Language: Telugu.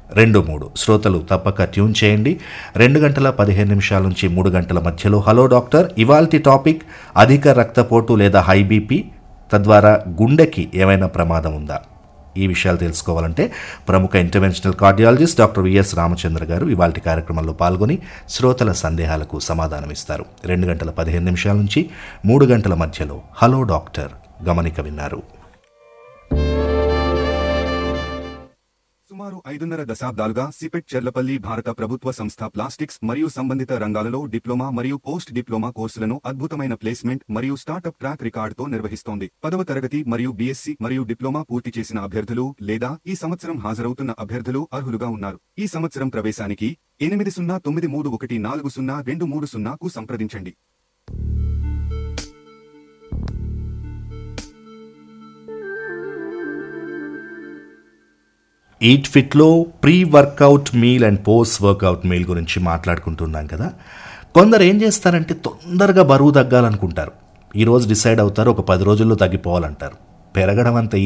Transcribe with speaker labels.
Speaker 1: రెండు మూడు శ్రోతలు తప్పక ట్యూన్ చేయండి రెండు గంటల పదిహేను నిమిషాల నుంచి మూడు గంటల మధ్యలో హలో డాక్టర్ ఇవాల్టి టాపిక్ అధిక రక్తపోటు లేదా హై బీపీ తద్వారా గుండెకి ఏమైనా ప్రమాదం ఉందా ఈ విషయాలు తెలుసుకోవాలంటే ప్రముఖ interventional cardiologist doctor VS Ramachandra గారు ఇవాళ కార్యక్రమంలో పాల్గొని శ్రోతల సందేహాలకు సమాధానమిస్తారు రెండు గంటల పదిహేను నిమిషాల నుంచి మూడు గంటల మధ్యలో హలో డాక్టర్ గమనిక విన్నారు
Speaker 2: సుమారు ఐదున్నర దశాబ్దాలుగా సిపెట్ చెర్లపల్లి భారత ప్రభుత్వ సంస్థ ప్లాస్టిక్స్ మరియు సంబంధిత రంగాలలో డిప్లొమా మరియు పోస్ట్ డిప్లొమా కోర్సులను అద్భుతమైన ప్లేస్మెంట్ మరియు స్టార్టప్ ట్రాక్ రికార్డుతో నిర్వహిస్తోంది పదవ తరగతి మరియు బీఎస్సీ మరియు డిప్లొమా పూర్తి చేసిన అభ్యర్థులు లేదా ఈ సంవత్సరం హాజరవుతున్న అభ్యర్థులు అర్హులుగా ఉన్నారు ఈ సంవత్సరం ప్రవేశానికి ఎనిమిది సున్నా తొమ్మిది మూడు ఒకటి నాలుగు సున్నా రెండు మూడు సున్నాకు సంప్రదించండి
Speaker 1: ఈట్ ఫిట్లో pre workout meal and post workout meal గురించి మాట్లాడుకుంటున్నాం కదా కొందరు ఏం చేస్తారంటే తొందరగా బరువు తగ్గాలనుకుంటారు ఈరోజు డిసైడ్ అవుతారు ఒక పది రోజుల్లో తగ్గిపోవాలంటారు పెరగడం అంత